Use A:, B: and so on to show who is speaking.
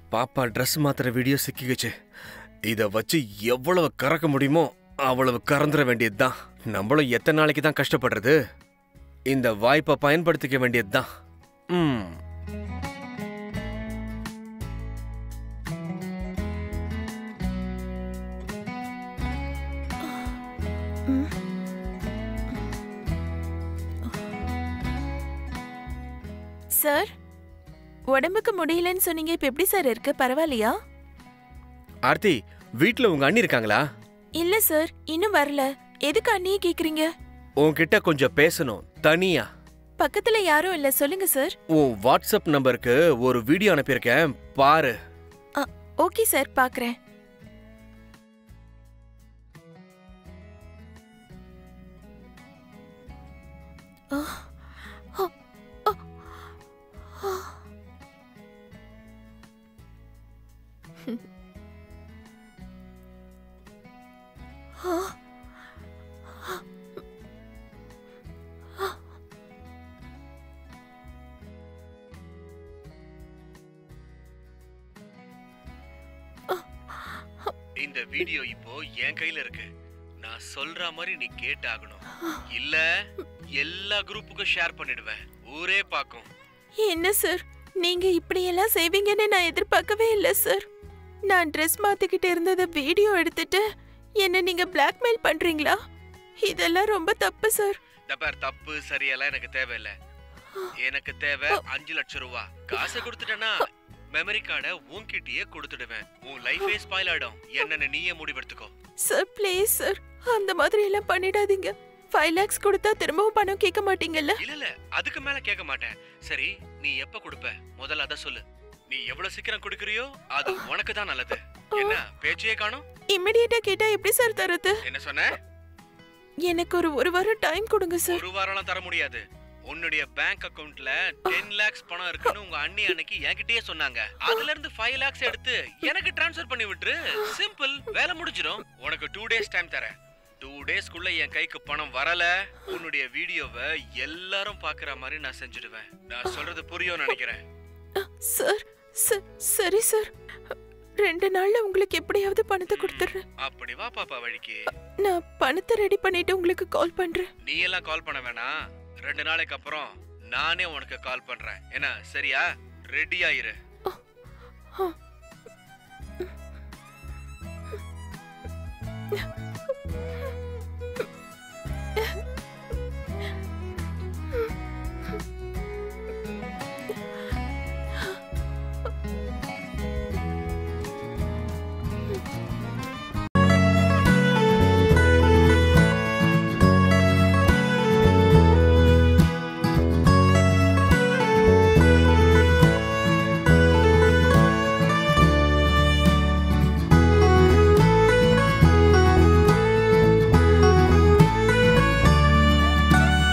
A: பாப்பா ட்ரெஸ் மாத்துற வீடியோ சிக்கிக்கிச்சு இத வச்சு எவ்வளவு கறக்க முடியுமோ அவ்வளவு கறந்துட வேண்டியதுதான் நம்மளும் எத்தனை நாளைக்கு தான் கஷ்டப்படுறது இந்த வாய்ப்பை பயன்படுத்திக்க வேண்டியதுதான் ம்
B: சார் உடம்புக்கு முடியலன்னு சொன்னீங்க இப்ப எப்படி சார் இருக்கு பரவாயில்லையா
A: ஆர்த்தி வீட்ல உங்க அண்ணி இருக்காங்களா
B: இல்ல சார் இன்னும் வரல எதுக்கு அண்ணியே கேக்குறீங்க
A: உன்கிட்ட கொஞ்சம் பேசணும் தனியா
B: பக்கத்துல யாரும் இல்ல சொல்லுங்க சார்
A: உன் வாட்ஸ்அப் நம்பருக்கு ஒரு வீடியோ அனுப்பியிருக்கேன் பாரு
B: ஓகே சார் பாக்குறேன் ஆ, ஆ, ஆ, ஆ. ஆ,
A: இந்த வீடியோ இப்போ என் கையில இருக்கு நான் சொல்ற மாதிரி நீ கேட்டாகணும் இல்ல எல்லா குரூப்புக்கும் ஷேர் பண்ணிடுவேன் ஊரே பாக்கும்
B: என்ன சார் நீங்க இப்படியெல்லாம் செய்வீங்கன்னு நான் எதிர்பார்க்கவே இல்லை சார் நான் ட்ரெஸ் மாத்திக்கிட்டு இருந்தத வீடியோ எடுத்துட்டு என்ன நீங்க பிளாக்மெயில் பண்றீங்களா இதெல்லாம் ரொம்ப தப்பு சார்
A: தப்பார் தப்பு சரியெல்லாம் எனக்கு தேவையில்ல எனக்கு தேவை அஞ்சு லட்சம் ரூபா காசை கொடுத்துட்டேன்னா மெமரி கார்டை உன்கிட்டயே கொடுத்துடுவேன் உன் லைஃபே ஸ்பாயில் ஆயிடும் என்னன்னு நீயே முடிவெடுத்துக்கோ
B: சார் ப்ளீஸ் சார் அந்த மாதிரி எல்லாம் பண்ணிடாதீங்க ஃபைவ் லேக்ஸ் கொடுத்தா திரும்பவும் பணம் கேட்க மாட்டீங்கல்ல
A: இல்ல இல்ல அதுக்கு மேல கேட்க மாட்டேன் சரி நீ எப்ப கொடுப்ப முதல்ல அத சொல்லு நீ எவ்வளவு சீக்கிரம் கொடுக்கறியோ அது உனக்கு தான் நல்லது என்ன பேச்சையே காணும்
B: இம்மிடியேட்டா கேட்டா எப்படி சார் தரது
A: என்ன சொன்ன
B: எனக்கு ஒரு ஒரு வாரம் டைம் கொடுங்க சார்
A: ஒரு வாரம்லாம் தர முடியாது உன்னுடைய பேங்க் அக்கவுண்ட்ல டென் லேக்ஸ் பணம் இருக்குன்னு உங்க அண்ணி அன்னைக்கு என்கிட்டயே சொன்னாங்க அதுல இருந்து ஃபைவ் லேக்ஸ் எடுத்து எனக்கு டிரான்ஸ்ஃபர் பண்ணி விட்டுரு சிம்பிள் வேலை முடிஞ்சிடும் உனக்கு டூ டேஸ் டைம் தரேன் டூ டேஸ்க்குள்ள என் கைக்கு பணம் வரல உன்னுடைய வீடியோவை எல்லாரும் பாக்குற மாதிரி நான் செஞ்சுடுவேன் நான் சொல்றது புரியும் நினைக்கிறேன்
B: சார் ச- சரி சார் ரெண்டு நாள்ல உங்களுக்கு எப்படியாவது பணத்தை கொடுத்துட்றேன்
A: அப்படி வா பாப்பா வழிக்கு
B: நான் பணத்தை ரெடி பண்ணிட்டு உங்களுக்கு கால் பண்றேன்
A: நீ எல்லாம் கால் பண்ண வேணாம் ரெண்டு நாளைக்கு அப்புறம் நானே உனக்கு கால் பண்றேன் என்ன சரியா ரெடியா இரு
B: ஆ.